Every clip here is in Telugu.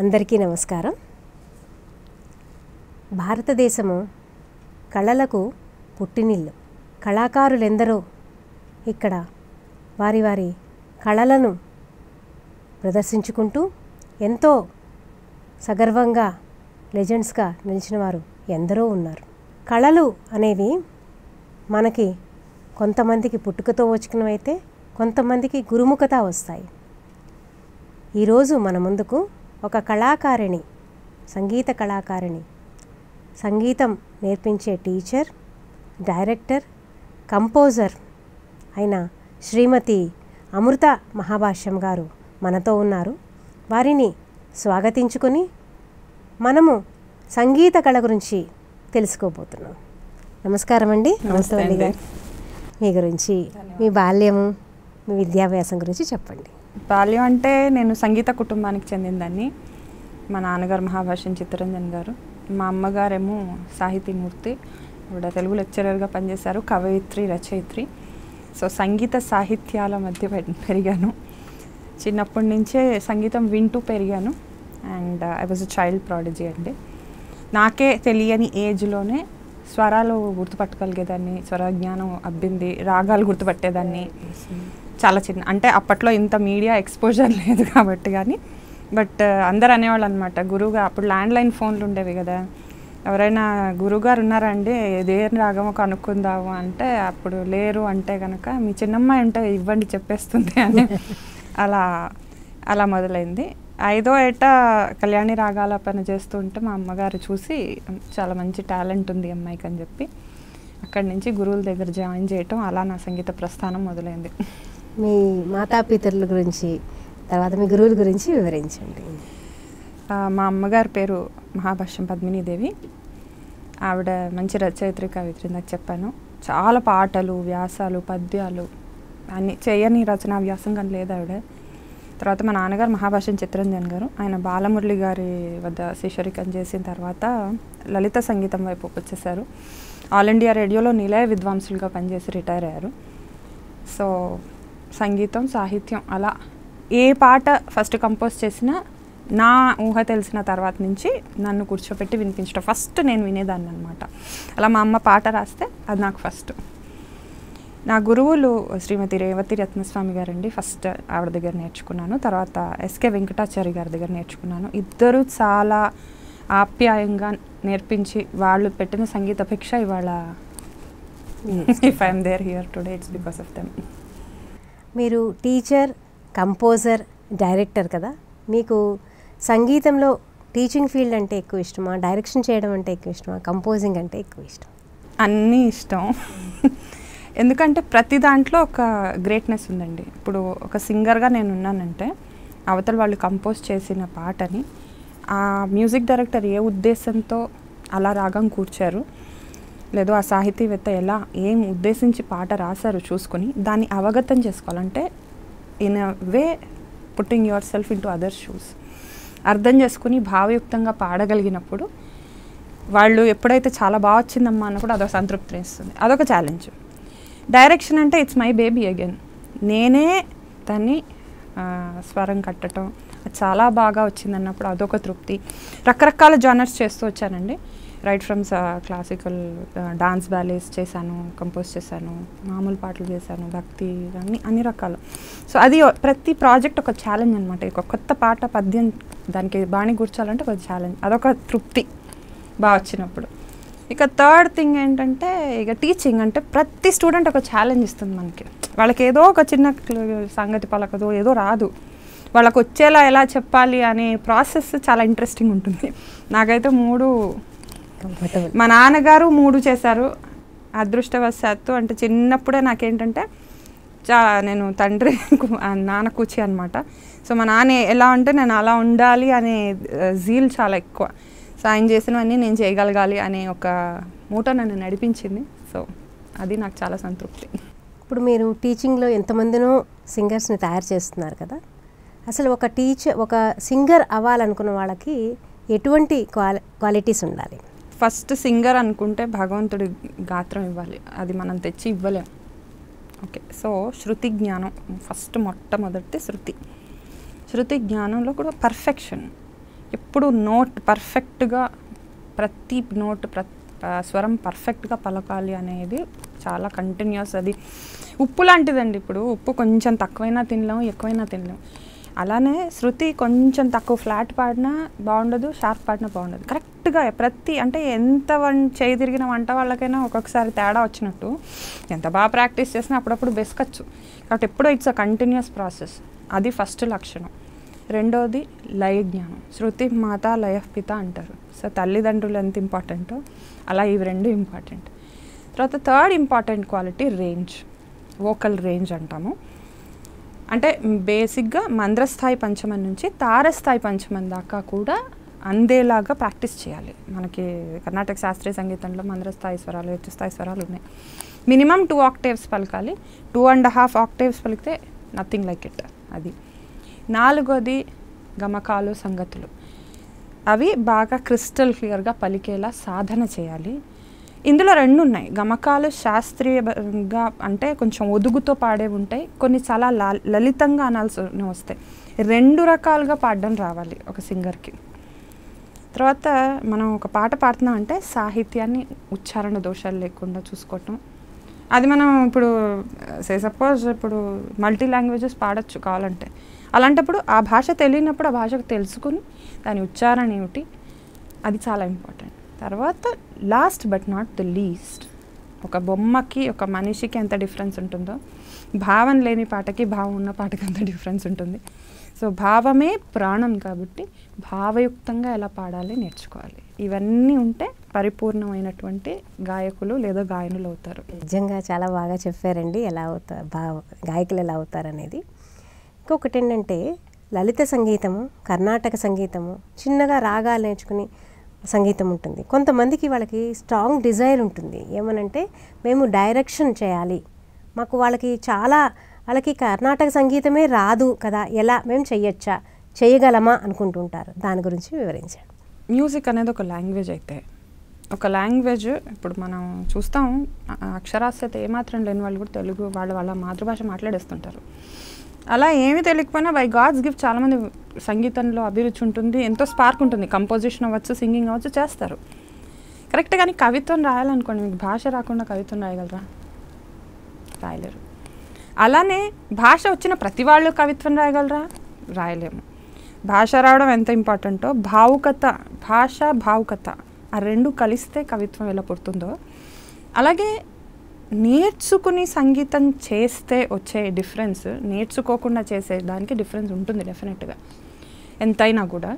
అందరికీ నమస్కారం భారతదేశము కళలకు పుట్టినిల్లు కళాకారులెందరో ఇక్కడ వారి వారి కళలను ప్రదర్శించుకుంటూ ఎంతో సగర్వంగా లెజెండ్స్గా నిలిచిన వారు ఎందరో ఉన్నారు కళలు అనేవి మనకి కొంతమందికి పుట్టుకతో వచ్చినవైతే కొంతమందికి గురుముఖత వస్తాయి ఈరోజు మన ముందుకు ఒక కళాకారిణి సంగీత కళాకారిణి సంగీతం నేర్పించే టీచర్ డైరెక్టర్ కంపోజర్ అయిన శ్రీమతి అమృత మహాభాష్యం గారు మనతో ఉన్నారు వారిని స్వాగతించుకొని మనము సంగీత కళ గురించి తెలుసుకోబోతున్నాం నమస్కారం అండి నమస్తే నమస్తే అండి. గారు మీ గురించి మీ బాల్యము మీ విద్యాభ్యాసం గురించి చెప్పండి బాల్యం అంటే నేను సంగీత కుటుంబానికి చెందిందాన్ని మా నాన్నగారు మహాభాష్యం చిత్తరంజన్ గారు మా అమ్మగారేమో సాహితీమూర్తి ఆవిడ తెలుగు లెక్చరర్గా పనిచేశారు కవయిత్రి రచయిత్రి సో సంగీత సాహిత్యాల మధ్య పె- పెరిగాను చిన్నప్పటి నుంచే సంగీతం వింటూ పెరిగాను and I was a child prodigy అండి నాకే తెలియని ఏజ్లోనే స్వరాలు గుర్తుపట్టగలిగేదాన్ని స్వర జ్ఞానం అబ్బింది రాగాలు గుర్తుపట్టేదాన్ని చాలా చిన్న అంటే అప్పట్లో ఇంత మీడియా ఎక్స్పోజర్ లేదు కాబట్టి కానీ బట్ అందరు అనేవాళ్ళు అనమాట గురువుగా అప్పుడు ల్యాండ్ లైన్ ఫోన్లు ఉండేవి కదా ఎవరైనా గురువుగారు ఉన్నారండి ఇదేం రాగమో కనుక్కుందాము అంటే అప్పుడు లేరు అంటే కనుక మీ చిన్నమ్మాయి ఉంటే ఇవ్వండి చెప్పేస్తుంది అని అలా అలా మొదలైంది ఐదో ఏట కళ్యాణి రాగాల పని చేస్తూ ఉంటే మా అమ్మగారు చూసి చాలా మంచి టాలెంట్ ఉంది ఈ అమ్మాయికి అని చెప్పి అక్కడి నుంచి గురువుల దగ్గర జాయిన్ చేయటం అలా నా సంగీత ప్రస్థానం మొదలైంది మీ మాతాపితరుల గురించి తర్వాత మీ గురువుల గురించి వివరించండి ఆ, మా అమ్మగారి పేరు మహాభాష్యం పద్మినీదేవి ఆవిడ మంచి రచయిత్రి కవిత్రి ఇందాక చెప్పాను చాలా పాటలు వ్యాసాలు పద్యాలు అన్ని చేయని రచనా వ్యాసం కానీ లేదు ఆవిడ తర్వాత మా నాన్నగారు మహాభాష్యం చిత్తరంజన్ గారు ఆయన బాలమురళి గారి వద్ద శిష్యరికం చేసిన తర్వాత లలిత సంగీతం వైపు వచ్చేసారు ఆల్ ఇండియా రేడియోలో నిలయ విద్వాంసులుగా పనిచేసి రిటైర్ అయ్యారు సో సంగీతం సాహిత్యం అలా ఏ పాట ఫస్ట్ కంపోజ్ చేసినా నా ఊహ తెలిసిన తర్వాత నుంచి నన్ను కూర్చోపెట్టి వినిపించడం ఫస్ట్ నేను వినేదాన్ని అనమాట అలా మా అమ్మ పాట రాస్తే అది నాకు ఫస్ట్ నా గురువులు శ్రీమతి రేవతి రత్నస్వామి గారండి ఫస్ట్ ఆవిడ దగ్గర నేర్చుకున్నాను తర్వాత ఎస్కే వెంకటాచారి గారి దగ్గర నేర్చుకున్నాను ఇద్దరు చాలా ఆప్యాయంగా నేర్పించి వాళ్ళు పెట్టిన సంగీత భిక్ష ఇవాళ if I'm there here today it's because of them మీరు టీచర్ కంపోజర్ డైరెక్టర్ కదా మీకు సంగీతంలో టీచింగ్ ఫీల్డ్ అంటే ఎక్కువ ఇష్టమా డైరెక్షన్ చేయడం అంటే ఎక్కువ ఇష్టమా కంపోజింగ్ అంటే ఎక్కువ ఇష్టం అన్నీ ఇష్టం ఎందుకంటే ప్రతి దాంట్లో ఒక గ్రేట్నెస్ ఉందండి ఇప్పుడు ఒక సింగర్గా నేను ఉన్నానంటే అవతల వాళ్ళు కంపోజ్ చేసిన పాటని ఆ మ్యూజిక్ డైరెక్టర్ ఏ ఉద్దేశంతో అలా రాగం కూర్చారు లేదో ఆ సాహితీవేత్త ఎలా ఏం ఉద్దేశించి పాట రాశారు చూసుకొని దాన్ని అవగతం చేసుకోవాలంటే in a way putting yourself into other shoes అర్థం చేసుకుని భావయుక్తంగా పాడగలిగినప్పుడు వాళ్ళు ఎప్పుడైతే చాలా బాగా వచ్చిందమ్మా అన్నప్పుడు అదొక సంతృప్తిని ఇస్తుంది అదొక ఛాలెంజ్ డైరెక్షన్ అంటే ఇట్స్ మై బేబీ అగైన్ నేనే దాన్ని ఆ, స్వరం కట్టడం అది చాలా బాగా వచ్చిందన్నప్పుడు అదొక తృప్తి రకరకాల జానర్స్ చేస్తూ వచ్చానండి right from classical dance ballets చేశాను కంపోజ్ చేశాను మామూలు పాటలు చేశాను భక్తి అన్ని అన్ని రకాలు సో అది ప్రతి ప్రాజెక్ట్ ఒక ఛాలెంజ్ అనమాట ఒక కొత్త పాట పద్యం దానికి బాణి కూర్చోాలంటే ఒక ఛాలెంజ్ అదొక తృప్తి బాగా వచ్చినప్పుడు ఇక థర్డ్ థింగ్ ఏంటంటే ఇక టీచింగ్ అంటే ప్రతి స్టూడెంట్ ఒక ఛాలెంజ్ ఇస్తుంది మనకి వాళ్ళకి ఏదో ఒక చిన్న క్ల- సంగతి పలకదో ఏదో రాదు వాళ్ళకి వచ్చేలా ఎలా చెప్పాలి అనే ప్రాసెస్ చాలా ఇంట్రెస్టింగ్ ఉంటుంది నాకైతే మూడు కంఫర్టబుల్ మా నాన్నగారు మూడు చేశారు అదృష్టవశాత్తు అంటే చిన్నప్పుడే నాకేంటంటే చా నేను తండ్రి కు- ఆ నాన్న కూచి అనమాట సో మా నాన్న ఎలా ఉంటే నేను అలా ఉండాలి అనే జీల్ చాలా ఎక్కువ సో ఆయన చేసినవన్నీ నేను చేయగలగాలి అనే ఒక మూట నన్ను నడిపించింది సో అది నాకు చాలా సంతృప్తి ఇప్పుడు మీరు టీచింగ్లో ఎంతమందినో సింగర్స్ని తయారు చేస్తున్నారు కదా అసలు ఒక టీచర్ ఒక సింగర్ అవ్వాలనుకున్న వాళ్ళకి ఎటువంటి క్వాలి క్వాలిటీస్ ఉండాలి ఫస్ట్ సింగర్ అనుకుంటే భగవంతుడి గాత్రం ఇవ్వాలి అది మనం తెచ్చి ఇవ్వలేం ఓకే సో శృతి జ్ఞానం ఫస్ట్ మొట్టమొదటి శృతి శృతి జ్ఞానంలో కూడా పర్ఫెక్షన్ ఎప్పుడు నోట్ పర్ఫెక్ట్గా ప్రతి నోట్ ప్ర ఆ, స్వరం పర్ఫెక్ట్గా పలకాలి అనేది చాలా కంటిన్యూస్ అది ఉప్పు లాంటిదండి ఇప్పుడు ఉప్పు కొంచెం తక్కువైనా తినలేం ఎక్కువైనా తినలేం అలానే శృతి కొంచెం తక్కువ ఫ్లాట్ పాడినా బాగుండదు షార్ప్ పాడినా బాగుండదు కరెక్ట్గా ప్రతి అంటే ఎంత వన్ చేయి తిరిగిన వంట వాళ్ళకైనా ఒక్కొక్కసారి తేడా వచ్చినట్టు ఎంత బాగా ప్రాక్టీస్ చేసినా అప్పుడప్పుడు బెసకచ్చు కాబట్టి ఎప్పుడూ ఇట్స్ అ కంటిన్యూస్ ప్రాసెస్ అది ఫస్ట్ లక్షణం రెండోది లయ జ్ఞానం శృతి మాత లయ పిత అంటారు సో తల్లిదండ్రులు ఎంత ఇంపార్టెంటో అలా ఇవి రెండు ఇంపార్టెంట్ తర్వాత third important quality range vocal range అంటాము అంటే బేసిక్గా మంద్రస్థాయి పంచమం నుంచి తారస్థాయి పంచమం దాకా కూడా అందేలాగా ప్రాక్టీస్ చేయాలి మనకి కర్ణాటక శాస్త్రీయ సంగీతంలో మంద్రస్థాయి స్వరాలు హెచ్చుస్థాయి స్వరాలు ఉన్నాయి మినిమం టూ ఆక్టేవ్స్ పలకాలి టూ అండ్ హాఫ్ ఆక్టేవ్స్ పలికితే నథింగ్ లైక్ ఇట్ అది నాలుగోది గమకాలు సంగతులు అవి బాగా క్రిస్టల్ క్లియర్గా పలికేలా సాధన చేయాలి ఇందులో రెండు ఉన్నాయి గమకాలు శాస్త్రీయంగా అంటే కొంచెం ఒదుగుతో పాడేవి ఉంటాయి కొన్ని చాలా లా- లలితంగా అనాల్సి వస్తాయి రెండు రకాలుగా పాడడం రావాలి ఒక సింగర్కి తర్వాత మనం ఒక పాట పాడుతున్నాం అంటే సాహిత్యాన్ని ఉచ్చారణ దోషాలు లేకుండా చూసుకోవటం అది మనం ఇప్పుడు సే సపోజ్ ఇప్పుడు మల్టీ లాంగ్వేజెస్ పాడొచ్చు కావాలంటే అలాంటప్పుడు ఆ భాష తెలియనప్పుడు ఆ భాషకు తెలుసుకుని దాని ఉచ్చారణ ఏమిటి అది చాలా ఇంపార్టెంట్ తర్వాత last but not the least ఒక బొమ్మకి ఒక మనిషికి ఎంత డిఫరెన్స్ ఉంటుందో భావం లేని పాటకి భావం ఉన్న పాటకి అంత డిఫరెన్స్ ఉంటుంది సో భావమే ప్రాణం కాబట్టి భావయుక్తంగా ఎలా పాడాలి నేర్చుకోవాలి ఇవన్నీ ఉంటే పరిపూర్ణమైనటువంటి గాయకులు లేదా గాయనులు అవుతారు నిజంగా చాలా బాగా చెప్పారండి ఎలా అవుతారు బాగా గాయకులు ఎలా అవుతారు అనేది ఇంకొకటి ఏంటంటే లలిత సంగీతము కర్ణాటక సంగీతము చిన్నగా రాగాలు నేర్చుకుని సంగీతం ఉంటుంది కొంతమందికి వాళ్ళకి స్ట్రాంగ్ డిజైర్ ఉంటుంది ఏమనంటే మేము డైరెక్షన్ చేయాలి మాకు వాళ్ళకి చాలా వాళ్ళకి కర్ణాటక సంగీతమే రాదు కదా ఎలా మేము చెయ్యొచ్చా చేయగలమా అనుకుంటుంటారు దాని గురించి వివరించండి మ్యూజిక్ అనేది ఒక లాంగ్వేజ్ అయితే ఒక లాంగ్వేజ్ ఇప్పుడు మనం చూస్తాం అ- అక్షరాస్యత ఏమాత్రం లేని వాళ్ళు కూడా తెలుగు వాళ్ళ వాళ్ళ మాతృభాష మాట్లాడేస్తుంటారు అలా ఏమీ తెలియకపోయినా బై గాడ్స్ గిఫ్ట్ చాలామంది సంగీతంలో అభిరుచి ఉంటుంది ఎంతో స్పార్క్ ఉంటుంది కంపోజిషన్ అవ్వచ్చు సింగింగ్ అవ్వచ్చు చేస్తారు కరెక్ట్ కానీ కవిత్వం రాయాలనుకోండి మీకు భాష రాకుండా కవిత్వం రాయగలరా రాయలేరు అలానే భాష వచ్చిన ప్రతి వాళ్ళు కవిత్వం రాయగలరా రాయలేము భాష రావడం ఎంత ఇంపార్టెంటో భావుకత భాష భావుకత ఆ రెండు కలిస్తే కవిత్వం ఎలా పుడుతుందో అలాగే నేర్చుకుని సంగీతం చేస్తే వచ్చే డిఫరెన్స్ నేర్చుకోకుండా చేసే దానికి డిఫరెన్స్ ఉంటుంది డెఫినెట్గా ఎంతైనా కూడా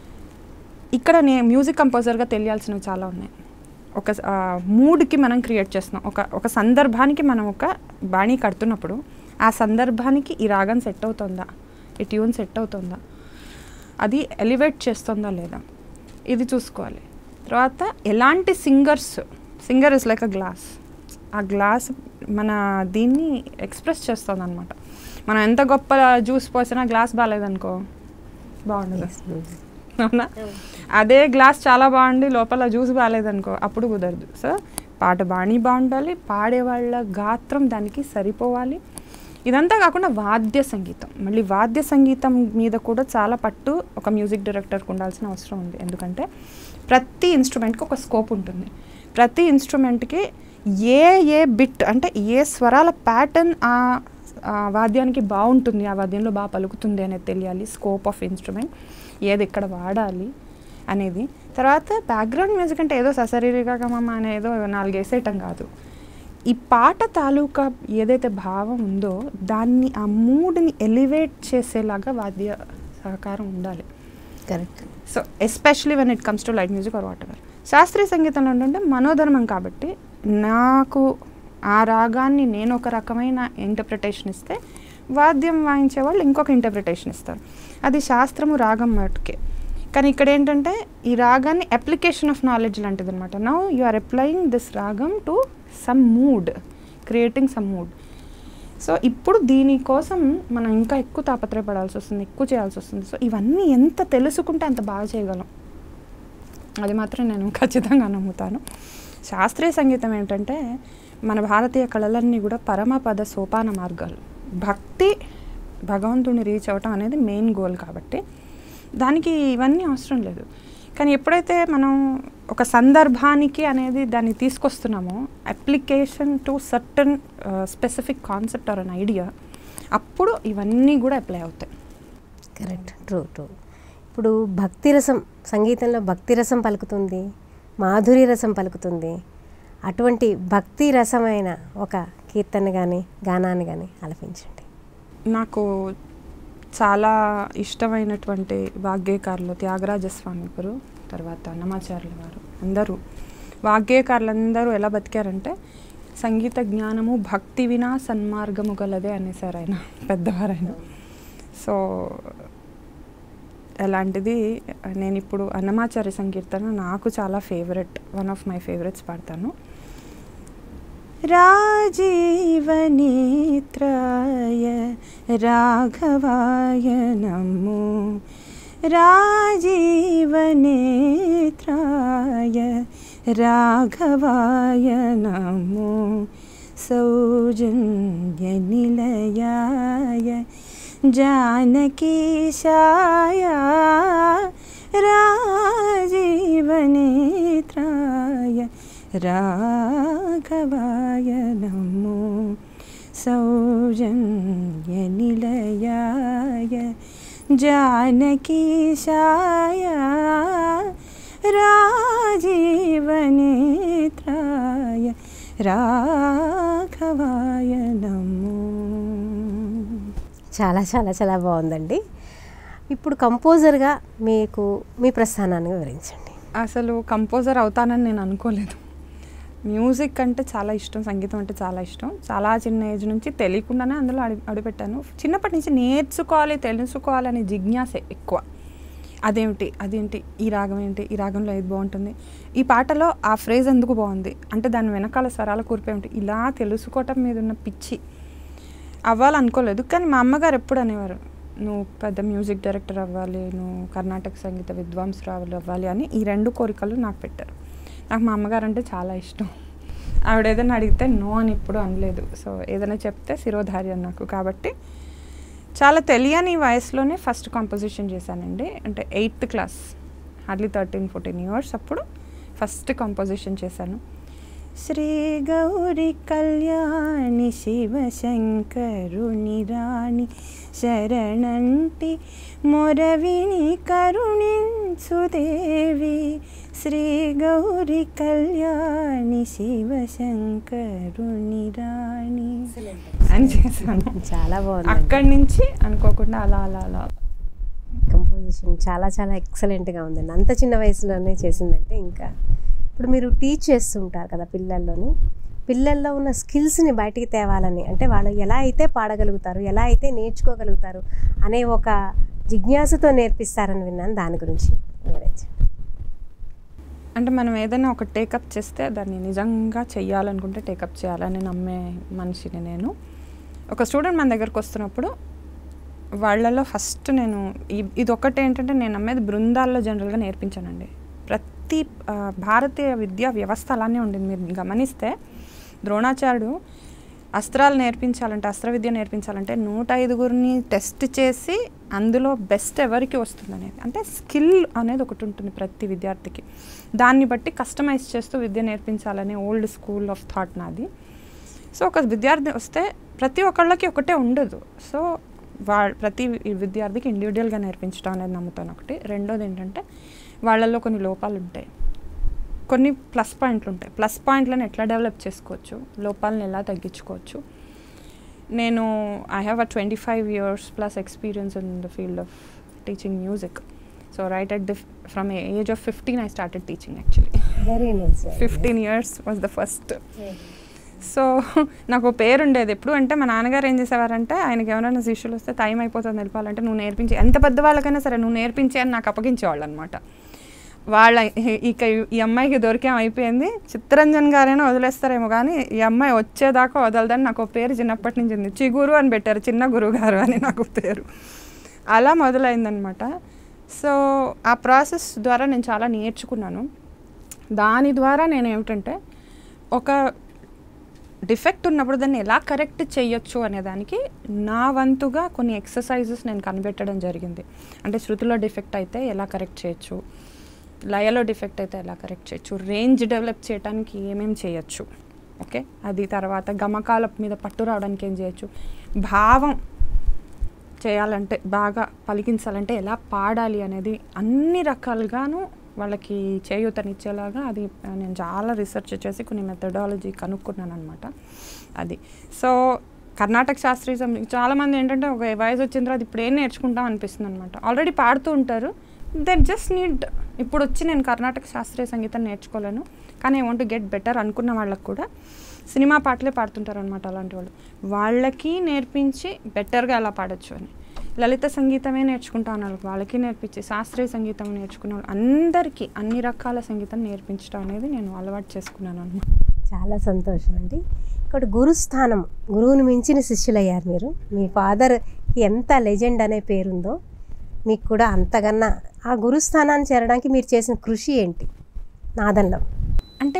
ఇక్కడ నే మ్యూజిక్ కంపోజర్గా తెలియాల్సినవి చాలా ఉన్నాయి ఒక మూడ్కి మనం క్రియేట్ చేస్తున్నాం ఒక ఒక సందర్భానికి మనం ఒక బాణీ కడుతున్నప్పుడు ఆ సందర్భానికి ఈ రాగం సెట్ అవుతుందా ఈ ట్యూన్ సెట్ అవుతుందా అది ఎలివేట్ చేస్తుందా లేదా ఇది చూసుకోవాలి తర్వాత ఎలాంటి singers singer is like a glass ఆ గ్లాస్ మన దీన్ని ఎక్స్ప్రెస్ చేస్తుంది అనమాట మనం ఎంత గొప్ప జ్యూస్ పోసినా గ్లాస్ బాగాలేదనుకో బాగుండదు అవునా అదే గ్లాస్ చాలా బాగుండి లోపల జ్యూస్ బాగాలేదనుకో అప్పుడు కుదరదు సో పాట బాణీ బాగుండాలి పాడేవాళ్ళ గాత్రం దానికి సరిపోవాలి ఇదంతా కాకుండా వాద్య సంగీతం మళ్ళీ వాద్య సంగీతం మీద కూడా చాలా పట్టు ఒక మ్యూజిక్ డైరెక్టర్కి ఉండాల్సిన అవసరం ఉంది ఎందుకంటే ప్రతి ఇన్స్ట్రుమెంట్కి ఒక స్కోప్ ఉంటుంది ప్రతి ఇన్స్ట్రుమెంట్కి ఏ ఏ బిట్ అంటే ఏ స్వరాల ప్యాటర్న్ ఆ ఆ వాద్యానికి బాగుంటుంది ఆ వాద్యంలో బాగా పలుకుతుంది అనేది తెలియాలి స్కోప్ ఆఫ్ ఇన్స్ట్రుమెంట్ ఏది ఎక్కడ వాడాలి అనేది తర్వాత బ్యాక్గ్రౌండ్ మ్యూజిక్ అంటే ఏదో ససరీరిగా మమ్మ అనేదో నాలుగు వేసేయటం కాదు ఈ పాట తాలూకా ఏదైతే భావం ఉందో దాన్ని ఆ మూడ్ని ఎలివేట్ చేసేలాగా వాద్య సహకారం ఉండాలి correct so especially when it comes to light music or whatever శాస్త్రీయ సంగీతంలో ఏంటంటే మనోధర్మం కాబట్టి నాకు ఆ రాగాన్ని నేను ఒక రకమైన ఇంటర్ప్రిటేషన్ ఇస్తే వాద్యం వాయించే వాళ్ళు ఇంకొక ఇంటర్ప్రిటేషన్ ఇస్తారు అది శాస్త్రము రాగం మటుకే కానీ ఇక్కడ ఏంటంటే ఈ రాగాన్ని అప్లికేషన్ ఆఫ్ నాలెడ్జ్ లాంటిది అనమాట now you are applying this ragam to some mood creating some mood so ఇప్పుడు దీనికోసం మనం ఇంకా ఎక్కువ తాపత్రయపడాల్సి వస్తుంది ఎక్కువ చేయాల్సి వస్తుంది సో ఇవన్నీ ఎంత తెలుసుకుంటే అంత బాగా చేయగలం అది మాత్రం నేను ఖచ్చితంగా నమ్ముతాను శాస్త్రీయ సంగీతం ఏంటంటే మన భారతీయ కళలన్నీ కూడా పరమపద సోపాన మార్గాలు భక్తి భగవంతుని రీచ్ అవ్వటం అనేది మెయిన్ గోల్ కాబట్టి దానికి ఇవన్నీ అవసరం లేదు కానీ ఎప్పుడైతే మనం ఒక సందర్భానికి అనేది దాన్ని తీసుకొస్తున్నామో application to certain specific concept or an idea అప్పుడు ఇవన్నీ కూడా అప్లై అవుతాయి కరెక్ట్ ట్రూ ట్రూ ఇప్పుడు భక్తి రసం సంగీతంలో భక్తి రసం పలుకుతుంది మాధురి రసం పలుకుతుంది అటువంటి భక్తి రసమైన ఒక కీర్తన కానీ గానాన్ని కానీ ఆలపించండి నాకు చాలా ఇష్టమైనటువంటి వాగ్గేయకారులు త్యాగరాజస్వామి గారు తర్వాత అన్నమాచార్యుల వారు అందరూ వాగ్గేయకారులు అందరూ ఎలా బతికారంటే సంగీత జ్ఞానము భక్తి వినా సన్మార్గము గలదే అనేసారు ఆయన పెద్దవారైన సో అలాంటిది నేను ఇప్పుడు అన్నమాచార్య సంకీర్తన నాకు చాలా favourite one of my favourites పాడతాను రాజీవనేత్రాయ రాఘవాయ నమో రాజీవనేత్రాయ రాఘవాయ నమో సౌజన్యనిలయాయ जानकीशाय राजीवनेत्राय राघवाय नमो सौजन्यनिलयाय जानकीशाय राजीवनेत्राय राघवाय नमो చాలా చాలా చాలా బాగుందండి ఇప్పుడు కంపోజర్గా మీకు మీ ప్రస్థానాన్ని వివరించండి అసలు కంపోజర్ అవుతానని నేను అనుకోలేదు మ్యూజిక్ అంటే చాలా ఇష్టం సంగీతం అంటే చాలా ఇష్టం చాలా చిన్న ఏజ్ నుంచి తెలియకుండానే అందులో అడి అడిపెట్టాను చిన్నప్పటి నుంచి నేర్చుకోవాలి తెలుసుకోవాలనే జిజ్ఞాసే ఎక్కువ అదేమిటి అదేంటి ఈ రాగం ఏంటి ఈ రాగంలో ఏది బాగుంటుంది ఈ పాటలో ఆ ఫ్రేజ్ ఎందుకు బాగుంది అంటే దాని వెనకాల స్వరాల కూర్పు ఏమిటి ఇలా తెలుసుకోవటం మీద ఉన్న పిచ్చి అవ్వాలనుకోలేదు కానీ మా అమ్మగారు ఎప్పుడు అనేవారు నువ్వు పెద్ద మ్యూజిక్ డైరెక్టర్ అవ్వాలి నువ్వు కర్ణాటక సంగీత విద్వాంసురాలు అవ్వాలి అని ఈ రెండు కోరికలు నాకు పెట్టారు నాకు మా అమ్మగారు అంటే చాలా ఇష్టం ఆవిడ ఏదైనా అడిగితే నో అని ఇప్పుడు అనలేదు సో ఏదైనా చెప్తే శిరోధార్యం నాకు కాబట్టి చాలా తెలియని వయసులోనే ఫస్ట్ కాంపోజిషన్ చేశానండి అంటే eighth class hardly thirteen fourteen years అప్పుడు ఫస్ట్ కాంపోజిషన్ చేశాను శ్రీ గౌరి కళ్యాణి శివశంకరుని రాణి శరణంటి మొరవిని కరుణించుదేవి శ్రీ గౌరి కళ్యాణి శివశంకరుని రాణి అని చేశాను చాలా బాగుంది అక్కడి నుంచి అనుకోకుండా అలా అలా అలా కంపోజిషన్ చాలా చాలా ఎక్సలెంట్గా ఉందండి అంత చిన్న వయసులోనే చేసిందంటే ఇంకా ఇప్పుడు మీరు టీచ్ చేస్తుంటారు కదా పిల్లల్లోని పిల్లల్లో ఉన్న స్కిల్స్ని బయటికి తేవాలని అంటే వాళ్ళు ఎలా అయితే పాడగలుగుతారు ఎలా అయితే నేర్చుకోగలుగుతారు అనే ఒక జిజ్ఞాసతో నేర్పిస్తారని విన్నాను దాని గురించి వివరించండి అంటే మనం ఏదైనా ఒక టేకప్ చేస్తే దాన్ని నిజంగా చెయ్యాలనుకుంటే టేకప్ చేయాలని నమ్మే మనిషిని నేను ఒక స్టూడెంట్ మన దగ్గరకు వస్తున్నప్పుడు వాళ్ళలో ఫస్ట్ నేను ఇ- ఇది ఒకటి ఏంటంటే నేను నమ్మేది బృందాల్లో జనరల్గా నేర్పించానండి ప్రతి ఆ, భారతీయ విద్యా వ్యవస్థ అలానే ఉండింది మీరు గమనిస్తే ద్రోణాచార్యుడు అస్త్రాలు నేర్పించాలంటే అస్త్ర విద్య నేర్పించాలంటే నూట ఐదుగురిని టెస్ట్ చేసి అందులో బెస్ట్ ఎవరికి వస్తుంది అనేది అంటే స్కిల్ అనేది ఒకటి ఉంటుంది ప్రతి విద్యార్థికి దాన్ని బట్టి కస్టమైజ్ చేస్తూ విద్య నేర్పించాలనే ఓల్డ్ స్కూల్ ఆఫ్ థాట్ నాది సో ఒక విద్యార్థి వస్తే ప్రతి ఒక్కళ్ళకి ఒకటే ఉండదు సో వా ప్రతి విద్యార్థికి ఇండివిజువల్గా నేర్పించడం అనేది నమ్ముతాను ఒకటి రెండోది ఏంటంటే వాళ్ళల్లో కొన్ని లోపాలు ఉంటాయి కొన్ని ప్లస్ పాయింట్లు ఉంటాయి ప్లస్ పాయింట్లను ఎట్లా డెవలప్ చేసుకోవచ్చు లోపాలను ఎలా తగ్గించుకోవచ్చు నేను I have a twenty five years plus experience in the field of teaching music so right at the from age of fifteen I started teaching actually very nice fifteen years was the first so నాకు ఓ పేరు ఉండేది ఎప్పుడు అంటే మా నాన్నగారు ఏం చేసేవారంటే ఆయనకి ఎవరైనా శిష్యులు వస్తే టైం అయిపోతుంది వెళ్ళిపోవాలంటే నువ్వు నేర్పించి ఎంత పెద్ద వాళ్ళకైనా సరే నువ్వు నేర్పించి అని నాకు అప్పగించేవాళ్ళు అనమాట వాళ్ళ ఇక ఈ అమ్మాయికి దొరికేం అయిపోయింది చిత్తరంజన్ గారైనా వదిలేస్తారేమో కానీ ఈ అమ్మాయి వచ్చేదాకా వదలదని నాకు ఓ పేరు చిన్నప్పటి నుంచి ఉంది చిగురు అని పెట్టారు చిన్న గురువు గారు అని నాకు పేరు అలా మొదలైందనమాట సో ఆ ప్రాసెస్ ద్వారా నేను చాలా నేర్చుకున్నాను దాని ద్వారా నేను ఏమిటంటే ఒక డిఫెక్ట్ ఉన్నప్పుడు దాన్ని ఎలా కరెక్ట్ చేయొచ్చు అనే దానికి నా వంతుగా కొన్ని ఎక్సర్సైజెస్ నేను కనిపెట్టడం జరిగింది అంటే శృతిలో డిఫెక్ట్ అయితే ఎలా కరెక్ట్ చేయొచ్చు లయలో డిఫెక్ట్ అయితే ఎలా కరెక్ట్ చేయొచ్చు రేంజ్ డెవలప్ చేయడానికి ఏమేమి చేయొచ్చు ఓకే అది తర్వాత గమకాల మీద పట్టు రావడానికి ఏం చేయొచ్చు భావం చేయాలంటే బాగా పలికించాలంటే ఎలా పాడాలి అనేది అన్ని రకాలుగాను వాళ్ళకి చేయూతనిచ్చేలాగా అది ఆ, నేను చాలా రీసెర్చ్ చేసి కొన్ని మెథడాలజీ కనుక్కున్నాను అనమాట అది సో కర్ణాటక శాస్త్రీయ సంగీతం చాలామంది ఏంటంటే ఒక వయసు వచ్చిన తర్వాత ఇప్పుడు ఏం నేర్చుకుంటాం అనిపిస్తుంది అనమాట ఆల్రెడీ పాడుతూ ఉంటారు దెన్ జస్ట్ నీడ్ ఇప్పుడు వచ్చి నేను కర్ణాటక శాస్త్రీయ సంగీతం నేర్చుకోలేను కానీ ఐ వాంట్ గెట్ బెటర్ అనుకున్న వాళ్ళకు కూడా సినిమా పాటలే పాడుతుంటారు అనమాట అలాంటి వాళ్ళు వాళ్ళకి నేర్పించి బెటర్గా ఎలా పాడొచ్చు అని లలిత సంగీతమే నేర్చుకుంటా అన్నారు వాళ్ళకి నేర్పించి శాస్త్రీయ సంగీతం నేర్చుకున్న వాళ్ళు అందరికీ అన్ని రకాల సంగీతం నేర్పించడం అనేది నేను అలవాటు చేసుకున్నాను అనమాట చాలా సంతోషం అండి ఇక్కడ గురుస్థానం గురువుని మించిన శిష్యులయ్యారు మీరు మీ ఫాదర్ ఎంత లెజెండ్ అనే పేరుందో మీకు కూడా అంతకన్నా ఆ గురుస్థానాన్ని చేరడానికి మీరు చేసిన కృషి ఏంటి నాదంలో అంటే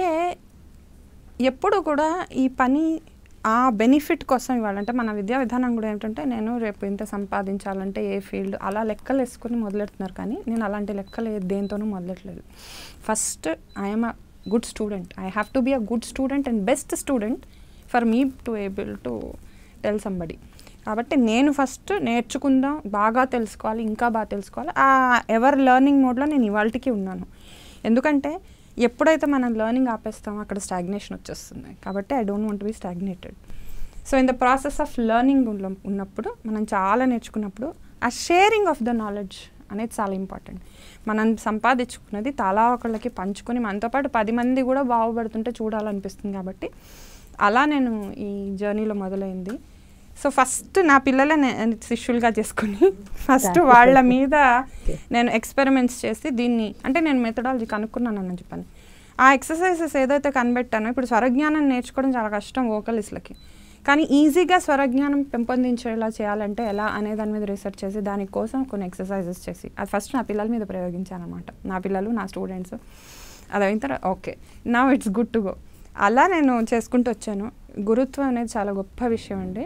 ఎప్పుడు కూడా ఈ పని ఆ బెనిఫిట్ కోసం ఇవ్వాలంటే మన విద్యా విధానం కూడా ఏంటంటే నేను రేపు ఇంత సంపాదించాలంటే ఏ ఫీల్డ్ అలా లెక్కలు వేసుకుని మొదలెడుతున్నారు కానీ నేను అలాంటి లెక్కలు ఏ- దేంతోనూ మొదలెట్లేదు first I'm a good student I have to be a good student and best student for me to able to tell somebody కాబట్టి నేను ఫస్ట్ నేర్చుకుందాం బాగా తెలుసుకోవాలి ఇంకా బాగా తెలుసుకోవాలి ఆ ఎవర్ లెర్నింగ్ మోడ్లో నేను ఇవాళకి ఉన్నాను ఎందుకంటే ఎప్పుడైతే మనం లెర్నింగ్ ఆపేస్తామో అక్కడ స్టాగ్నేషన్ వచ్చేస్తుంది కాబట్టి I don't want be stagnated so in the process of learning ఉన్నప్పుడు మనం చాలా నేర్చుకున్నప్పుడు ఆ షేరింగ్ ఆఫ్ ద నాలెడ్జ్ అనేది చాలా ఇంపార్టెంట్ మనం సంపాదించుకున్నది తలా ఒకళ్ళకి పంచుకొని మనతో పాటు పది మంది కూడా బాగుపడుతుంటే చూడాలనిపిస్తుంది కాబట్టి అలా నేను ఈ జర్నీలో మొదలైంది సో ఫస్ట్ నా పిల్లలే నేను శిష్యులుగా చేసుకుని ఫస్ట్ వాళ్ళ మీద నేను ఎక్స్పెరిమెంట్స్ చేసి దీన్ని అంటే నేను మెథడాలజీ కనుక్కున్నాను అని చెప్పాను ఆ ఎక్సర్సైజెస్ ఏదైతే కనిపెట్టానో ఇప్పుడు స్వరజ్ఞానం నేర్చుకోవడం చాలా కష్టం వోకలిస్ట్లకి కానీ ఈజీగా స్వరజ్ఞానం పెంపొందించేలా చేయాలంటే ఎలా అనే దాని మీద రీసెర్చ్ చేసి దానికోసం కొన్ని ఎక్సర్సైజెస్ చేసి అది ఫస్ట్ నా పిల్లల మీద ప్రయోగించాను అనమాట నా పిల్లలు నా స్టూడెంట్స్ అది అయిన తర్వాత ఓకే నా ఇట్స్ గుడ్ టు గో అలా నేను చేసుకుంటూ వచ్చాను గురుత్వం అనేది చాలా గొప్ప విషయం అండి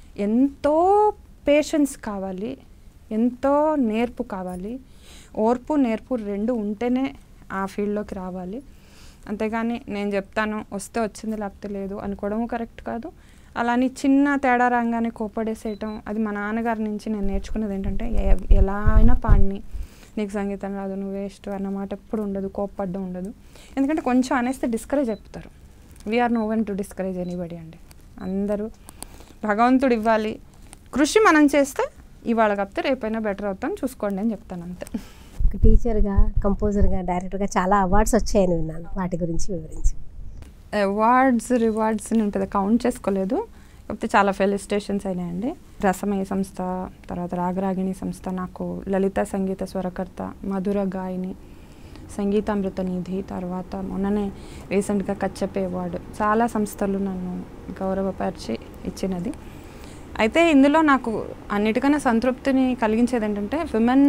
ఎంతో పేషెన్స్ కావాలి ఎంతో నేర్పు కావాలి ఓర్పు నేర్పు రెండు ఉంటేనే ఆ ఫీల్డ్లోకి రావాలి అంతేగాని నేను చెప్తాను వస్తే వచ్చింది లేకపోతే లేదు అనుకోవడము కరెక్ట్ కాదు అలాని చిన్న తేడా రాగానే కోపడేసేయటం అది మా నాన్నగారి నుంచి నేను నేర్చుకున్నది ఏంటంటే ఎ- ఎలా అయినా పాడిని నీకు సంగీతం రాదు నువ్వు వేస్ట్ అన్నమాట ఎప్పుడు ఉండదు కోప్పడ్డం ఉండదు ఎందుకంటే కొంచెం అనేస్తే డిస్కరేజ్ చెప్తారు we're no one to discourage anybody అండి అందరూ భగవంతుడు ఇవ్వాలి కృషి మనం చేస్తే ఇవాళ కాకపోతే రేపైనా బెటర్ అవుతాం చూసుకోండి అని చెప్తాను అంతే ఒక టీచర్గా కంపోజర్గా డైరెక్టర్గా చాలా అవార్డ్స్ వచ్చాయని విన్నాను వాటి గురించి వివరించి అవార్డ్స్ రివార్డ్స్ నేను పెద్ద కౌంట్ చేసుకోలేదు కాకపోతే చాలా ఫెలిస్టేషన్స్ అయినాయండి రసమయ సంస్థ తర్వాత రాగరాగిణి సంస్థ నాకు లలిత సంగీత స్వరకర్త మధుర గాయని సంగీతామృత నిధి తర్వాత మొన్ననే రీసెంట్గా కచ్చపే అవార్డు చాలా సంస్థలు నన్ను గౌరవపరిచి ఇచ్చినది అయితే ఇందులో నాకు అన్నిటికన్నా సంతృప్తిని కలిగించేది ఏంటంటే విమెన్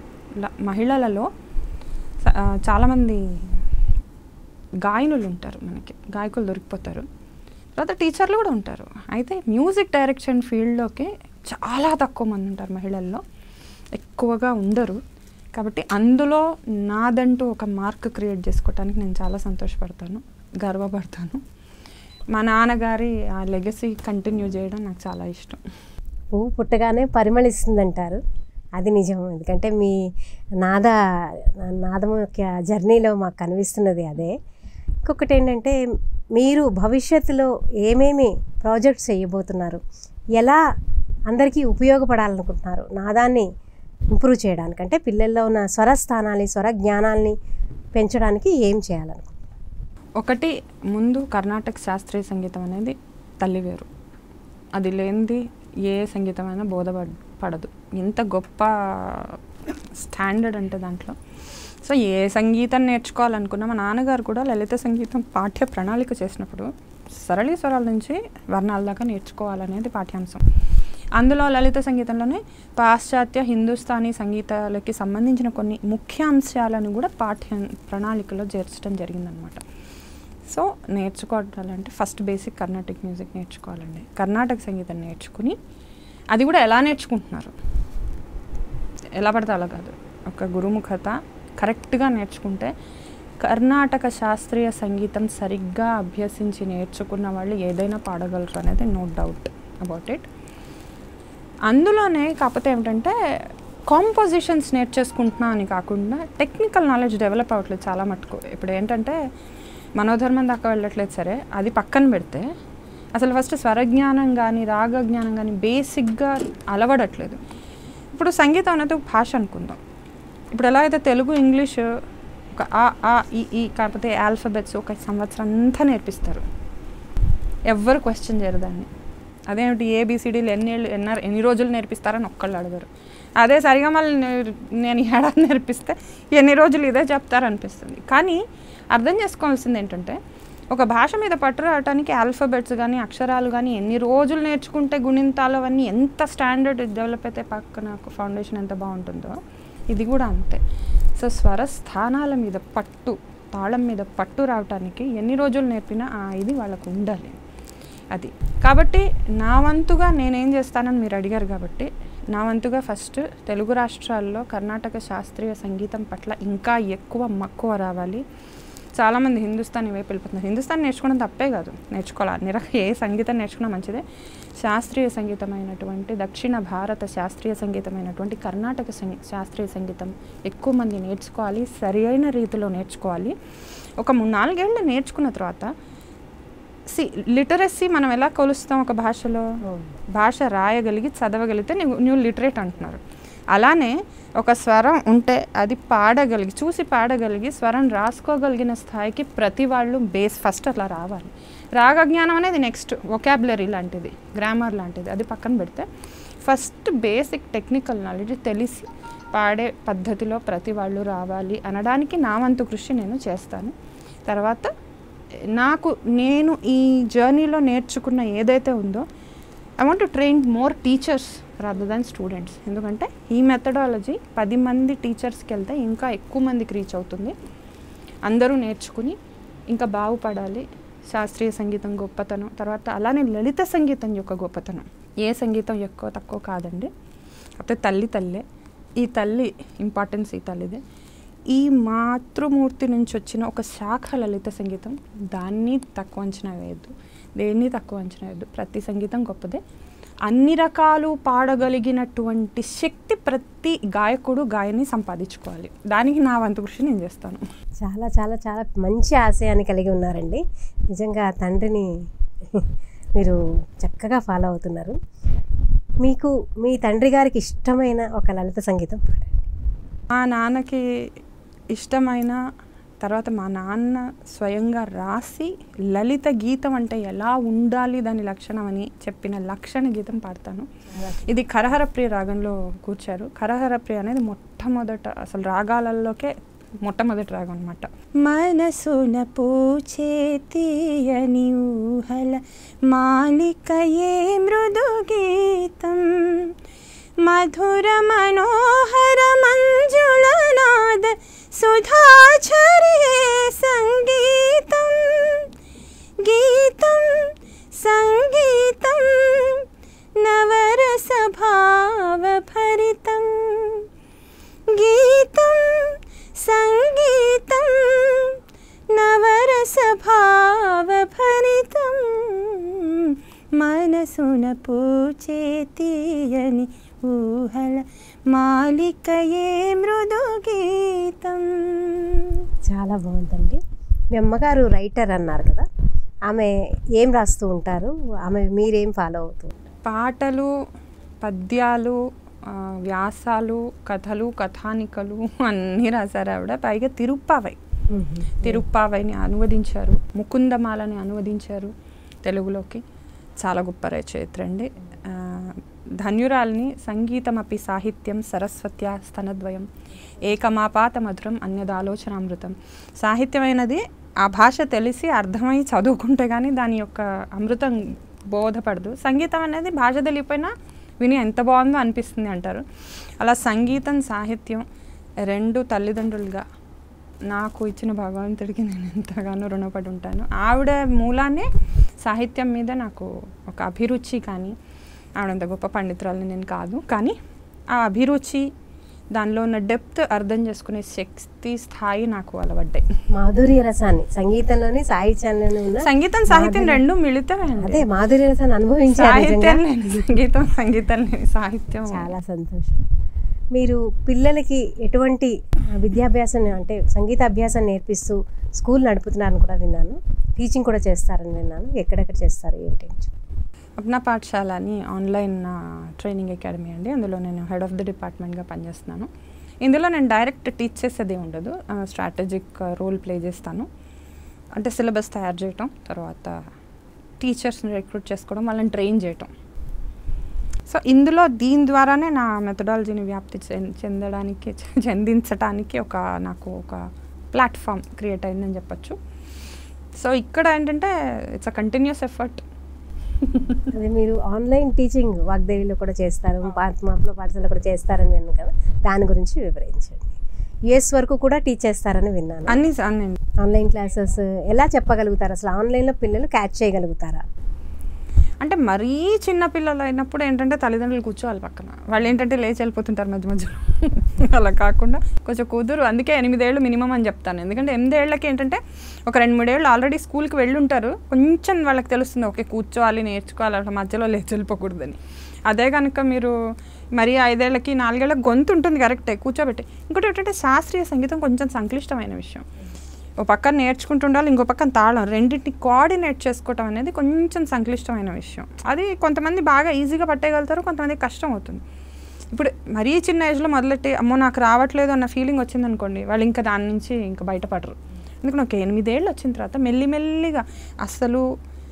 మహిళలలో స- ఆ, చాలామంది గాయనులు ఉంటారు మనకి గాయకులు దొరికిపోతారు తర్వాత టీచర్లు కూడా ఉంటారు అయితే మ్యూజిక్ డైరెక్షన్ ఫీల్డ్లోకి చాలా తక్కువ మంది ఉంటారు మహిళల్లో ఎక్కువగా ఉండరు కాబట్టి అందులో నాదంటూ ఒక మార్క్ క్రియేట్ చేసుకోవటానికి నేను చాలా సంతోషపడతాను గర్వపడతాను మా నాన్నగారి ఆ లెగసీ కంటిన్యూ చేయడం నాకు చాలా ఇష్టం పువ్వు పుట్టగానే పరిమళిస్తుందంటారు అది నిజం ఎందుకంటే మీ నాద నాదం యొక్క జర్నీలో మాకు కనిపిస్తున్నది అదే ఇంకొకటి ఏంటంటే మీరు భవిష్యత్తులో ఏమేమి ప్రాజెక్ట్స్ చేయబోతున్నారు ఎలా అందరికీ ఉపయోగపడాలనుకుంటున్నారు నాదాన్ని ఇంప్రూవ్ చేయడానికి అంటే పిల్లల్లో ఉన్న స్వర స్థానాన్ని స్వర జ్ఞానాల్ని పెంచడానికి ఏం చేయాలనుకుంటున్నారు ఒకటి ముందు కర్ణాటక శాస్త్రీయ సంగీతం అనేది తల్లివేరు అది లేనిది ఏ సంగీతమైనా బోధపడ పడదు ఎంత గొప్ప స్టాండర్డ్ అంటే దాంట్లో సో ఏ సంగీతం నేర్చుకోవాలనుకున్నా మా నాన్నగారు కూడా లలిత సంగీతం పాఠ్య ప్రణాళిక చేసినప్పుడు సరళీ స్వరాల నుంచి వర్ణాల దాకా నేర్చుకోవాలనేది పాఠ్యాంశం అందులో లలిత సంగీతంలోనే పాశ్చాత్య హిందుస్థానీ సంగీతాలకి సంబంధించిన కొన్ని ముఖ్య అంశాలను కూడా పాఠ్య ప్రణాళికలో చేర్చడం జరిగిందనమాట సో నేర్చుకోవాలంటే ఫస్ట్ బేసిక్ కర్ణాటక మ్యూజిక్ నేర్చుకోవాలండి కర్ణాటక సంగీతం నేర్చుకుని అది కూడా ఎలా నేర్చుకుంటున్నారు ఎలా పడితే అలా కాదు ఒక గురుముఖత కరెక్ట్గా నేర్చుకుంటే కర్ణాటక శాస్త్రీయ సంగీతం సరిగ్గా అభ్యసించి నేర్చుకున్న వాళ్ళు ఏదైనా పాడగలరు అనేది నో డౌట్ అబౌట్ ఇట్ అందులోనే కాకపోతే ఏమిటంటే కాంపోజిషన్స్ నేర్చేసుకుంటున్నా అని కాకుండా టెక్నికల్ నాలెడ్జ్ డెవలప్ అవ్వట్లేదు చాలా మటుకు ఇప్పుడు ఏంటంటే మనోధర్మం దాకా వెళ్ళట్లేదు సరే అది పక్కన పెడితే అసలు ఫస్ట్ స్వరజ్ఞానం కానీ రాగ జ్ఞానం కానీ బేసిక్గా అలవడట్లేదు ఇప్పుడు సంగీతం అనేది ఒక భాష అనుకుందాం ఇప్పుడు ఎలా అయితే తెలుగు ఇంగ్లీష్ ఒక ఆ ఆ ఈ ఈ కాకపోతే ఆల్ఫబెట్స్ ఒక సంవత్సరం అంతా నేర్పిస్తారు ఎవ్వరు క్వశ్చన్ చేయరు దాన్ని అదేమిటి ఏబిసిడీలు ఎన్ని ఏళ్ళు ఎన్న ఎన్ని రోజులు నేర్పిస్తారని ఒక్కళ్ళు అడగరు అదే సరిగా మళ్ళీ నే- నేను ఈ ఏడాది నేర్పిస్తే ఎన్ని రోజులు ఇదే చెప్తారనిపిస్తుంది కానీ అర్థం చేసుకోవాల్సింది ఏంటంటే ఒక భాష మీద పట్టు రావడానికి ఆల్ఫాబెట్స్ కానీ అక్షరాలు కానీ ఎన్ని రోజులు నేర్చుకుంటే గుణింతాలు అవన్నీ ఎంత స్టాండర్డ్ డెవలప్ అయితే పక్కన ఫౌండేషన్ ఎంత బాగుంటుందో ఇది కూడా అంతే సో స్వర స్థానాల మీద పట్టు తాళం మీద పట్టు రావటానికి ఎన్ని రోజులు నేర్పినా ఆ ఇది వాళ్ళకు ఉండాలి అది కాబట్టి నా వంతుగా నేనేం చేస్తానని మీరు అడిగారు కాబట్టి నా వంతుగా ఫస్ట్ తెలుగు రాష్ట్రాల్లో కర్ణాటక శాస్త్రీయ సంగీతం పట్ల ఇంకా ఎక్కువ మక్కువ రావాలి చాలామంది హిందుస్థానీ వైపు వెళ్ళిపోతున్నారు హిందుస్థాన్ నేర్చుకోవడం తప్పే కాదు నేర్చుకోవాలి అన్ని రకాల ఏ సంగీతం నేర్చుకున్నా మంచిదే శాస్త్రీయ సంగీతమైనటువంటి దక్షిణ భారత శాస్త్రీయ సంగీతమైనటువంటి కర్ణాటక సంగీ శాస్త్రీయ సంగీతం ఎక్కువ మంది నేర్చుకోవాలి సరి అయిన రీతిలో నేర్చుకోవాలి ఒక మూడు నాలుగేళ్ళు నేర్చుకున్న తర్వాత సి లిటరసీ మనం ఎలా కొలుస్తాం ఒక భాషలో భాష రాయగలిగి చదవగలిగితే నువ్వు నువ్వు లిటరేట్ అంటున్నారు అలానే ఒక స్వరం ఉంటే అది పాడగలిగి చూసి పాడగలిగి స్వరం రాసుకోగలిగిన స్థాయికి ప్రతి వాళ్ళు బేస్ ఫస్ట్ అట్లా రావాలి రాగ జ్ఞానం అనేది నెక్స్ట్ ఒకాబులరీ లాంటిది గ్రామర్ లాంటిది అది పక్కన పెడితే ఫస్ట్ బేసిక్ టెక్నికల్ నాలెడ్జ్ తెలిసి పాడే పద్ధతిలో ప్రతి వాళ్ళు రావాలి అనడానికి నా వంతు కృషి నేను చేస్తాను తర్వాత నాకు నేను ఈ జర్నీలో నేర్చుకున్న ఏదైతే ఉందో I want to train more teachers rather than students ఎందుకంటే ఈ మెథడాలజీ పది మంది టీచర్స్కి వెళ్తే ఇంకా ఎక్కువ మందికి రీచ్ అవుతుంది అందరూ నేర్చుకుని ఇంకా బాగుపడాలి శాస్త్రీయ సంగీతం గొప్పతనం తర్వాత అలానే లలిత సంగీతం యొక్క గొప్పతనం ఏ సంగీతం ఎక్కువ తక్కువ కాదండి కాకపోతే తల్లి తల్లే ఈ తల్లి ఇంపార్టెన్స్ ఈ తల్లిదే ఈ మాతృమూర్తి నుంచి వచ్చిన ఒక శాఖ లలిత సంగీతం దాన్ని తక్కువ అంచనా వేయద్దు దేన్ని తక్కువ అంచనా వేయద్దు ప్రతి సంగీతం గొప్పదే అన్ని రకాలు పాడగలిగినటువంటి శక్తి ప్రతి గాయకుడు గాయని సంపాదించుకోవాలి దానికి నా వంతు కృషి నేను చేస్తాను చాలా చాలా చాలా మంచి ఆశయాన్ని కలిగి ఉన్నారండి నిజంగా తండ్రిని మీరు చక్కగా ఫాలో అవుతున్నారు మీకు మీ తండ్రి గారికి ఇష్టమైన ఒక లలిత సంగీతం పాడండి మా నాన్నకి ఇష్టమైన తర్వాత మా నాన్న స్వయంగా రాసి లలిత గీతం అంటే ఎలా ఉండాలి దాని లక్షణం అని చెప్పిన లక్షణ గీతం పాడతాను ఇది కరహర ప్రియ రాగంలో కూర్చారు కరహర ప్రియ అనేది మొట్టమొదట అసలు రాగాలలోకే మొట్టమొదటి రాగం అనమాట మనసున పూచే తీయని ఊహల మాలికయే మృదు గీతం మధుర మనోహర మంజుళనాద సుధాచరే సంగీతం గీతం సంగీతం నవరస భావ భరితం గీతం సంగీతం నవరస భావ భరితం మనసున పూచే తీయని ఊహల మాలికయే మృదు గీతం చాలా బాగుందండి మీ అమ్మగారు రైటర్ అన్నారు కదా ఆమె ఏం రాస్తూ ఉంటారు ఆమె మీరేం ఫాలో అవుతూ ఉంటారు? పాటలు పద్యాలు ఆ, వ్యాసాలు కథలు కథానికలు అన్నీ రాశారు ఆవిడ పైగా తిరుప్పావై తిరుప్పావైని అనువదించారు ముకుందమాలని అనువదించారు తెలుగులోకి చాలా గొప్ప రచయిత్రి అండి ఆ, ధన్యురాల్ని సంగీతమపి సాహిత్యం సరస్వత్యా స్తనద్వయం ఏకమాపాత మధురం అన్యదాలోచనామృతం సాహిత్యమైనది ఆ భాష తెలిసి అర్థమై చదువుకుంటే కానీ దాని యొక్క అమృతం బోధపడదు సంగీతం అనేది భాష తెలియపోయినా విని ఎంత బాగుందో అనిపిస్తుంది అంటారు అలా సంగీతం సాహిత్యం రెండు తల్లిదండ్రులుగా నాకు ఇచ్చిన భగవంతుడికి నేను ఎంతగానో రుణపడి ఉంటాను ఆవిడ మూలానే సాహిత్యం మీద నాకు ఒక అభిరుచి కానీ ఆవిడంత గొప్ప పండితురాలని నేను కాదు కానీ ఆ అభిరుచి దానిలో ఉన్న డెప్త్ అర్థం చేసుకునే శక్తి స్థాయి నాకు అలవడ్డాయి మాధుర్య రసాన్ని సంగీతంలోని సాహిత్యంలోని ఉన్న సంగీతం సాహిత్యం మాధుర్య- రెండు మిళితమే అండి. అదే మాధుర్య రసాన్ని అనుభవించారు నిజంగా. సాహిత్యం లేని సంగీతం సంగీతం లేని సాహిత్యం చాలా సంతోషం మీరు పిల్లలకి ఎటువంటి ఆ, విద్యాభ్యాసం అంటే సంగీత అభ్యాసం నేర్పిస్తూ స్కూల్ నడుపుతున్నారని కూడా విన్నాను టీచింగ్ కూడా చేస్తారని విన్నాను ఎక్కడెక్కడ చేస్తారు ఏంటి అని చెప్పి. అప్నా పాఠశాల అని ఆన్లైన్ ఆ, ట్రైనింగ్ అకాడమీ అండి అందులో నేను హెడ్ ఆఫ్ ది డిపార్ట్మెంట్గా పనిచేస్తున్నాను ఇందులో నేను డైరెక్ట్ టీచ్ చేసేది ఉండదు స్ట్రాటజిక్ రోల్ ప్లే చేస్తాను అంటే సిలబస్ తయారు చేయటం తర్వాత టీచర్స్ని రిక్రూట్ చేసుకోవడం వాళ్ళని ట్రైన్ చేయటం సో ఇందులో దీని ద్వారానే నా మెథడాలజీని వ్యాప్తి చెం- చెందడానికి చెందించడానికి ఒక నాకు ఒక ప్లాట్ఫామ్ క్రియేట్ అయిందని చెప్పొచ్చు సో ఇక్కడ ఏంటంటే ఇట్స్ అ కంటిన్యూస్ ఎఫర్ట్ అదే మీరు ఆన్లైన్ టీచింగ్ వాగ్దేవిలో కూడా చేస్తారు మాపలో పాఠశాల కూడా చేస్తారని విన్నాను కదా దాని గురించి వివరించండి యుఎస్ వరకు కూడా టీచ్ చేస్తారని విన్నాను అన్ని అన్ని ఆన్లైన్ క్లాసెస్ ఎలా చెప్పగలుగుతారు అసలు ఆన్లైన్లో పిల్లలు క్యాచ్ చేయగలుగుతారా అంటే మరీ చిన్న పిల్లలు అయినప్పుడు ఏంటంటే తల్లిదండ్రులు కూర్చోవాలి పక్కన వాళ్ళు ఏంటంటే లేచి వెళ్ళిపోతుంటారు మధ్య మధ్యలో అలా కాకుండా కొంచెం కుదురు అందుకే ఎనిమిదేళ్ళు మినిమం అని చెప్తాను ఎందుకంటే ఎనిమిదేళ్ళకి ఏంటంటే ఒక రెండు మూడేళ్ళు ఆల్రెడీ స్కూల్కి వెళ్ళి ఉంటారు కొంచెం వాళ్ళకి తెలుస్తుంది ఓకే కూర్చోవాలి నేర్చుకోవాలి అట్లా మధ్యలో లేచి వెళ్ళిపోకూడదని అదే కనుక మీరు మరీ ఐదేళ్ళకి నాలుగేళ్ళకి గొంతు ఉంటుంది కరెక్టే కూర్చోబెట్టి ఇంకోటి ఏంటంటే శాస్త్రీయ సంగీతం కొంచెం సంక్లిష్టమైన విషయం ఓ పక్కన నేర్చుకుంటుండాలి ఇంకో పక్కన తాళం రెండింటిని కోఆర్డినేట్ చేసుకోవటం అనేది కొంచెం సంక్లిష్టమైన విషయం అది కొంతమంది బాగా ఈజీగా పట్టేయగలుగుతారు కొంతమంది కష్టం అవుతుంది ఇప్పుడు మరీ చిన్న ఏజ్లో మొదలెట్టి అమ్మో నాకు రావట్లేదు అన్న ఫీలింగ్ వచ్చిందనుకోండి వాళ్ళు ఇంకా దాని నుంచి ఇంకా బయటపడరు ఎందుకంటే ఒక ఎనిమిదేళ్ళు వచ్చిన తర్వాత మెల్లిమెల్లిగా అసలు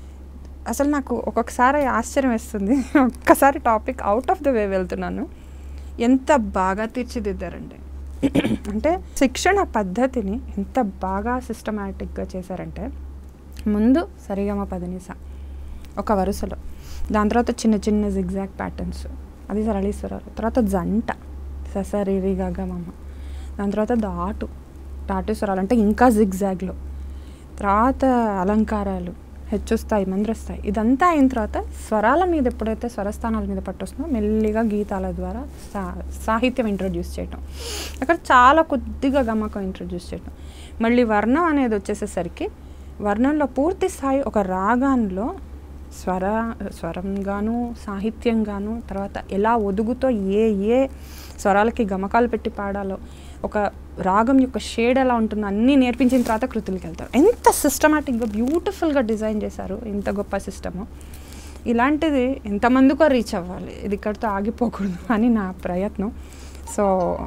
అసలు నాకు ఒక్కొక్కసారి ఆశ్చర్యం వేస్తుంది ఒక్కసారి topic out of the way వెళ్తున్నాను ఎంత బాగా తీర్చిదిద్దారండి అంటే శిక్షణ పద్ధతిని ఎంత బాగా సిస్టమేటిక్గా చేశారంటే ముందు సరిగమ పదనిస ఒక వరుసలో దాని తర్వాత చిన్న చిన్న జిగ్జాగ్ ప్యాటర్న్స్ అది సరళీశ్వరాలు తర్వాత జంట ససరిరి గగమమ్మ దాని తర్వాత దాటు దాటేశ్వరాలు అంటే ఇంకా జిగ్జాగ్లో తర్వాత అలంకారాలు హెచ్చొస్తాయి మంద్రస్తాయి ఇదంతా అయిన తర్వాత స్వరాల మీద ఎప్పుడైతే స్వరస్థానాల మీద పట్టొస్తుందో మెల్లిగా గీతాల ద్వారా సా సాహిత్యం ఇంట్రొడ్యూస్ చేయటం అక్కడ చాలా కొద్దిగా గమకం ఇంట్రొడ్యూస్ చేయటం మళ్ళీ వర్ణం అనేది వచ్చేసేసరికి వర్ణంలో పూర్తి స్థాయి ఒక రాగాన్లో స్వర స్వరంగాను సాహిత్యంగాను తర్వాత ఎలా ఒదుగుతో ఏ ఏ స్వరాలకి గమకాలు పెట్టి పాడాలో ఒక రాగం యొక్క షేడ్ ఎలా ఉంటుందో అన్నీ నేర్పించిన తర్వాత కృతులకి వెళ్తారు ఎంత సిస్టమేటిక్గా బ్యూటిఫుల్గా డిజైన్ చేశారు ఇంత గొప్ప సిస్టము ఇలాంటిది ఎంతమందికో రీచ్ అవ్వాలి ఇది ఇక్కడితో ఆగిపోకూడదు అని నా ప్రయత్నం సో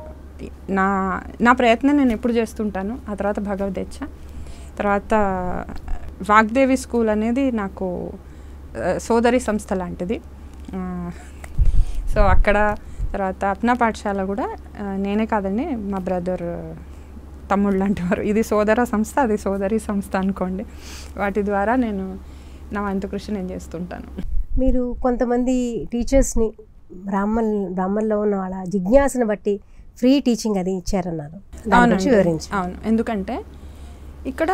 నా నా ప్రయత్నం నేను ఎప్పుడు చేస్తుంటాను ఆ తర్వాత భగవద్గీత తర్వాత వాగ్దేవి స్కూల్ అనేది నాకు ఆ, సోదరి సంస్థ లాంటిది ఆ, సో అక్కడ తర్వాత అప్నా పాఠశాల కూడా ఆ, నేనే కాదండి మా బ్రదర్ తమ్ముడు లాంటి వారు ఇది సోదర సంస్థ అది సోదరి సంస్థ అనుకోండి వాటి ద్వారా నేను నా వంతు కృషి నేను చేస్తుంటాను మీరు కొంతమంది టీచర్స్ని బ్రాహ్మణ్ బ్రాహ్మణ్లో ఉన్న వాళ్ళ జిజ్ఞాసను బట్టి ఫ్రీ టీచింగ్ అది ఇచ్చారన్నారు దాని గురించి అవునండి. వివరించి అవును ఎందుకంటే ఇక్కడ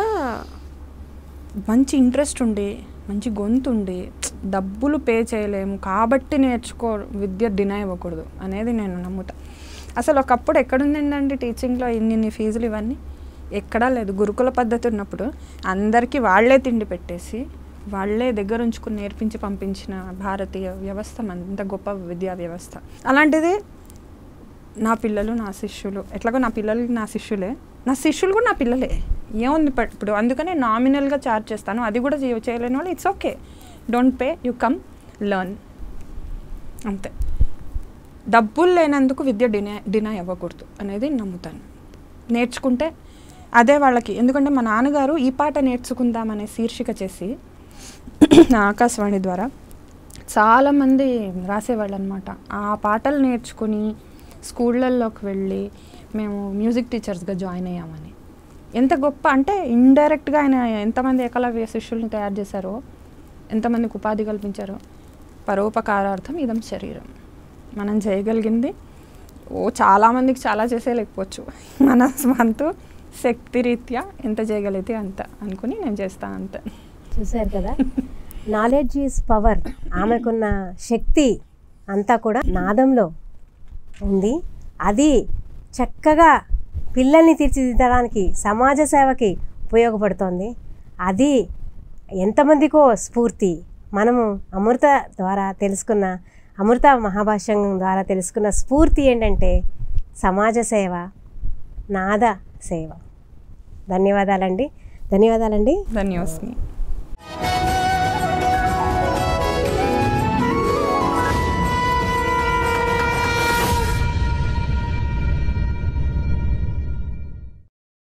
మంచి ఇంట్రెస్ట్ ఉండి మంచి గొంతు ఉండి డబ్బులు పే చేయలేము కాబట్టి నేర్చుకో విద్య డినై ఇవ్వకూడదు అనేది నేను నమ్ముతా అసలు ఒకప్పుడు ఎక్కడుందండి టీచింగ్లో ఇన్ని ఇన్ని ఫీజులు ఇవన్నీ ఎక్కడా లేదు గురుకుల పద్ధతి ఉన్నప్పుడు అందరికీ వాళ్ళే తిండి పెట్టేసి వాళ్ళే దగ్గర ఉంచుకుని నేర్పించి పంపించిన భారతీయ వ్యవస్థ అంత గొప్ప విద్యా వ్యవస్థ అలాంటిది నా పిల్లలు నా శిష్యులు ఎట్లాగో నా పిల్లలు నా శిష్యులే నా శిష్యులు కూడా నా పిల్లలే ఏముంది ప- ఇప్పుడు అందుకనే నామినల్గా ఛార్జ్ చేస్తాను అది కూడా చేయ- చేయలేని వాళ్ళు it's okay don't pay you come learn అంతే డబ్బులు లేనందుకు విద్య డినై డినై అవ్వకూడదు అనేది నమ్ముతాను నేర్చుకుంటే అదే వాళ్ళకి ఎందుకంటే మా నాన్నగారు ఈ పాట నేర్చుకుందామనే శీర్షిక చేసి నా ఆకాశవాణి ద్వారా చాలామంది రాసేవాళ్ళు అనమాట ఆ పాటలు నేర్చుకుని స్కూళ్ళల్లోకి వెళ్ళి మేము మ్యూజిక్ టీచర్స్గా జాయిన్ అయ్యామని ఎంత గొప్ప అంటే ఇండైరెక్ట్గా ఆయన ఎంతమంది ఏకలవ్య శిష్యుల్ని తయారు చేశారో ఎంతమందికి ఉపాధి కల్పించారో పరోపకారార్థం ఇదం శరీరం మనం చేయగలిగింది ఓ చాలామందికి చాలా చేసేయలేకపోవచ్చు మన వంతు శక్తి రీత్యా ఎంత చేయగలిగితే అంత అనుకుని నేను చేస్తా అంతే చూశారు కదా నాలెడ్జ్ ఈజ్ పవర్ ఆమెకున్న శక్తి అంతా కూడా నాదంలో ఉంది అది చక్కగా పిల్లల్ని తీర్చిదిద్దడానికి సమాజ సేవకి ఉపయోగపడుతోంది అది ఎంతమందికో స్ఫూర్తి మనము అమృత ద్వారా తెలుసుకున్న అమృత మహాభాష్యం ద్వారా తెలుసుకున్న స్ఫూర్తి ఏంటంటే సమాజ సేవ నాద సేవ ధన్యవాదాలండి ధన్యవాదాలండి ధన్యవాదాలు